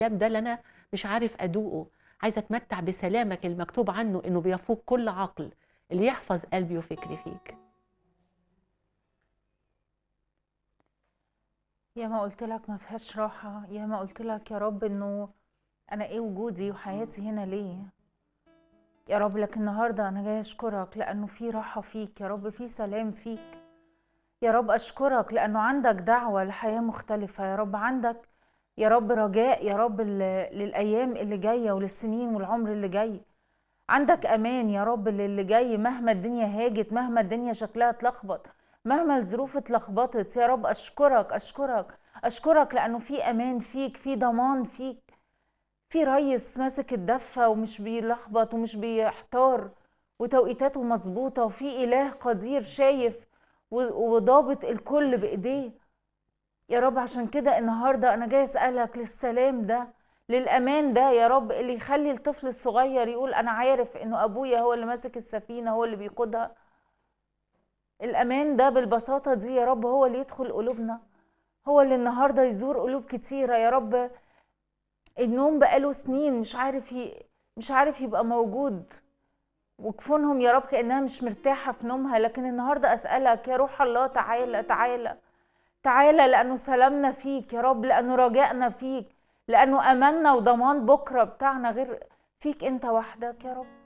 السلام ده اللي انا مش عارف ادوقه عايزه اتمتع بسلامك المكتوب عنه انه بيفوق كل عقل اللي يحفظ قلبي وفكري فيك يا ما قلت لك ما فيهاش راحة يا ما قلت لك يا رب انه انا ايه وجودي وحياتي هنا ليه يا رب لكن النهاردة انا جاي اشكرك لانه في راحة فيك يا رب في سلام فيك يا رب اشكرك لانه عندك دعوة لحياة مختلفة يا رب عندك يا رب رجاء يا رب ل- للايام اللي جاية وللسنين والعمر اللي جاي عندك امان يا رب للي جاي مهما الدنيا هاجت مهما الدنيا شكلها اتلخبط مهما الظروف اتلخبطت يا رب اشكرك اشكرك اشكرك لانه في امان فيك في ضمان فيك في ريس ماسك الدفه ومش بيلخبط ومش بيحتار وتوقيتاته مظبوطه وفي اله قدير شايف و- وضابط الكل بايديه يا رب عشان كده النهارده انا جاي اسالك للسلام ده للامان ده يا رب اللي يخلي الطفل الصغير يقول انا عارف انه ابويا هو اللي ماسك السفينه هو اللي بيقودها الأمان ده بالبساطة دي يا رب هو اللي يدخل قلوبنا هو اللي النهاردة يزور قلوب كتيرة يا رب النوم بقاله سنين مش عارف ي... مش عارف يبقى موجود وكفونهم يا رب كأنها مش مرتاحة في نومها لكن النهاردة أسألك يا روح الله تعالى تعالى تعالى لأنه سلامنا فيك يا رب لأنه رجائنا فيك لأنه أملنا وضمان بكرة بتاعنا غير فيك أنت وحدك يا رب